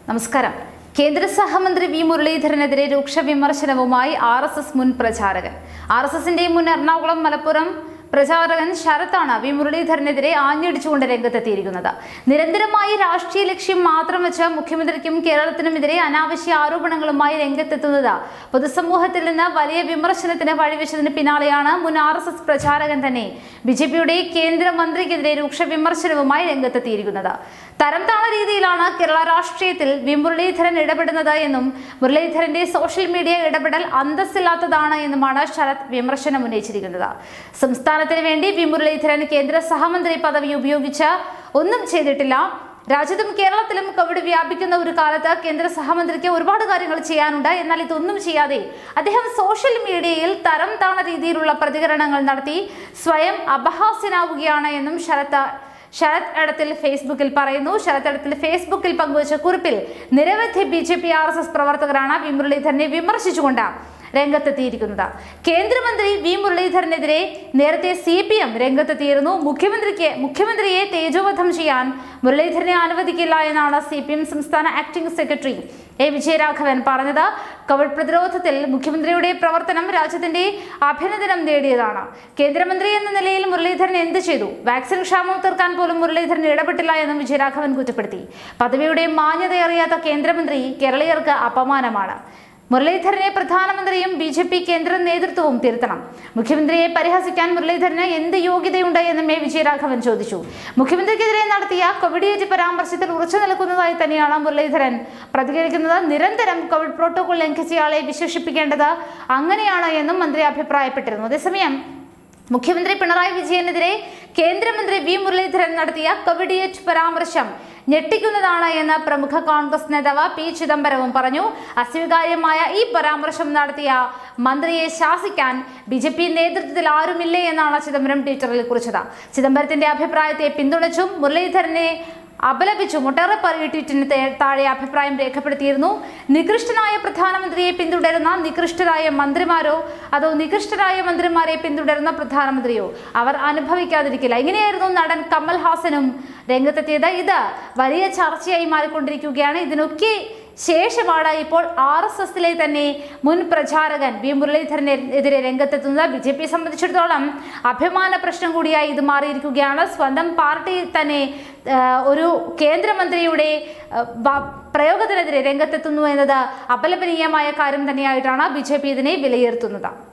നമസ്കാരം കേന്ദ്ര സഹമന്ത്രി വി മുരളീധരനെതിരെ രൂക്ഷ വിമർശനവുമായി ആർ എസ് എസ് മുൻ പ്രചാരകൻ ആർ എസ് എസിന്റെ മുൻ എറണാകുളം മലപ്പുറം പ്രചാരകൻ ശരത്താണ് വി മുരളീധരനെതിരെ ആഞ്ഞടിച്ചുകൊണ്ട് രംഗത്തെത്തിയിരിക്കുന്നത് നിരന്തരമായി രാഷ്ട്രീയ ലക്ഷ്യം മാത്രം വെച്ച് മുഖ്യമന്ത്രിക്കും കേരളത്തിനുമെതിരെ അനാവശ്യ ആരോപണങ്ങളുമായി രംഗത്തെത്തുന്നത് പൊതുസമൂഹത്തിൽ നിന്ന് വലിയ വിമർശനത്തിന് വഴിവെച്ചതിന് പിന്നാലെയാണ് മുൻ ആർ എസ് എസ് പ്രചാരകൻ തന്നെ ബി ജെ പിയുടെ കേന്ദ്രമന്ത്രിക്കെതിരെ രൂക്ഷ വിമർശനവുമായി രംഗത്തെത്തിയിരിക്കുന്നത് തരം താണ രീതിയിലാണ് കേരള രാഷ്ട്രീയത്തിൽ വി മുരളീധരൻ ഇടപെടുന്നത് എന്നും മുരളീധരന്റെ സോഷ്യൽ മീഡിയ ഇടപെടൽ അന്തസ്സില്ലാത്തതാണ് എന്നുമാണ് ശരത് വിമർശനം ഉന്നയിച്ചിരിക്കുന്നത് സംസ്ഥാനത്തിന് വേണ്ടി വി മുരളീധരൻ കേന്ദ്ര സഹമന്ത്രി പദവി ഉപയോഗിച്ച് ഒന്നും ചെയ്തിട്ടില്ല രാജ്യത്തും കേരളത്തിലും കോവിഡ് വ്യാപിക്കുന്ന ഒരു കാലത്ത് കേന്ദ്ര സഹമന്ത്രിക്ക് ഒരുപാട് കാര്യങ്ങൾ ചെയ്യാനുണ്ട് എന്നാൽ ഇതൊന്നും ചെയ്യാതെ അദ്ദേഹം സോഷ്യൽ മീഡിയയിൽ തരം താണ രീതിയിലുള്ള പ്രതികരണങ്ങൾ നടത്തി സ്വയം അപഹാസ്യനാവുകയാണ് എന്നും ശരത്ത് ശരത് എടത്തിൽ ഫേസ്ബുക്കിൽ പറയുന്നു ശരത് എടത്തിൽ ഫേസ്ബുക്കിൽ പങ്കുവച്ച കുറിപ്പിൽ നിരവധി B J P R S S പ്രവർത്തകരാണ് വി മുരളീധരനെ വിമർശിച്ചുകൊണ്ട് രംഗത്തെത്തിയിരിക്കുന്നത് കേന്ദ്രമന്ത്രി വി മുരളീധരനെതിരെ നേരത്തെ സി പി എം രംഗത്തെത്തിയിരുന്നു മുഖ്യമന്ത്രിക്ക് മുഖ്യമന്ത്രിയെ തേജോവധം ചെയ്യാൻ മുരളീധരനെ അനുവദിക്കില്ല എന്നാണ് സി പി എം സംസ്ഥാന ആക്ടിംഗ് സെക്രട്ടറി എ വിജയരാഘവൻ പറഞ്ഞത് കോവിഡ് പ്രതിരോധത്തിൽ മുഖ്യമന്ത്രിയുടെ പ്രവർത്തനം രാജ്യത്തിന്റെ അഭിനന്ദനം നേടിയതാണ് കേന്ദ്രമന്ത്രി എന്ന നിലയിൽ മുരളീധരൻ എന്ത് ചെയ്തു വാക്സിൻ ക്ഷാമം തീർക്കാൻ പോലും മുരളീധരൻ ഇടപെട്ടില്ല എന്നും വിജയരാഘവൻ കുറ്റപ്പെടുത്തി പദവിയുടെ മാന്യതയറിയാത്ത കേന്ദ്രമന്ത്രി കേരളീയർക്ക് അപമാനമാണ് മുരളീധരനെ പ്രധാനമന്ത്രിയും ബി ജെ പി കേന്ദ്ര നേതൃത്വവും തിരുത്തണം മുഖ്യമന്ത്രിയെ പരിഹസിക്കാൻ മുരളീധരന് എന്ത് യോഗ്യതയുണ്ട് എന്നും എ വിജയരാഘവൻ ചോദിച്ചു മുഖ്യമന്ത്രിക്കെതിരെ നടത്തിയ കോവിഡേജ് പരാമർശത്തിൽ ഉറച്ചു നിൽക്കുന്നതായി തന്നെയാണ് മുരളീധരൻ പ്രതികരിക്കുന്നത് നിരന്തരം കോവിഡ് പ്രോട്ടോകോൾ ലംഘിച്ചയാളെ വിശേഷിപ്പിക്കേണ്ടത് അങ്ങനെയാണ് എന്നും മന്ത്രി അഭിപ്രായപ്പെട്ടിരുന്നു അതേസമയം മുഖ്യമന്ത്രി പിണറായി വിജയനെതിരെ കേന്ദ്രമന്ത്രി വി മുരളീധരൻ നടത്തിയ കോവിഡിയറ്റ് പരാമർശം ഞെട്ടിക്കുന്നതാണ് എന്ന് പ്രമുഖ കോൺഗ്രസ് നേതാവ് പി ചിദംബരവും പറഞ്ഞു അസ്വീകാര്യമായ ഈ പരാമർശം നടത്തിയ മന്ത്രിയെ ശാസിക്കാൻ ബി ജെ പി നേതൃത്വത്തിൽ ആരുമില്ലേ എന്നാണ് ചിദംബരം ട്വിറ്ററിൽ കുറിച്ചത് ചിദംബരത്തിന്റെ അഭിപ്രായത്തെ പിന്തുണച്ചും മുരളീധരനെ അപലപിച്ചു മുട്ടേറെ ട്വീറ്റിന് തേ- താഴെ അഭിപ്രായം രേഖപ്പെടുത്തിയിരുന്നു നികൃഷ്ടനായ പ്രധാനമന്ത്രിയെ പിന്തുടരുന്ന നികൃഷ്ടരായ മന്ത്രിമാരോ അതോ നികൃഷ്ടരായ മന്ത്രിമാരെ പിന്തുടരുന്ന പ്രധാനമന്ത്രിയോ അവർ അനുഭവിക്കാതിരിക്കില്ല ഇങ്ങനെയായിരുന്നു നടൻ കമൽ ഹാസനും രംഗത്തെത്തിയത് ഇത് വലിയ ചർച്ചയായി മാറിക്കൊണ്ടിരിക്കുകയാണ് ഇതിനൊക്കെ ശേഷമാണ് ഇപ്പോൾ ആർ എസ് എസിലെ തന്നെ മുൻ പ്രചാരകൻ വി മുരളീധരനെതിരെ രംഗത്തെത്തുന്നത് ബി ജെ പിയെ സംബന്ധിച്ചിടത്തോളം അഭിമാന പ്രശ്നം കൂടിയായി ഇത് മാറിയിരിക്കുകയാണ് സ്വന്തം പാർട്ടി തന്നെ ആ, ഒരു കേന്ദ്രമന്ത്രിയുടെ ആ, വ- പ്രയോഗത്തിനെതിരെ രംഗത്തെത്തുന്നു എന്നത് അപലപനീയമായ കാര്യം തന്നെയായിട്ടാണ് ബി ജെ പി ഇതിനെ വിലയിരുത്തുന്നത്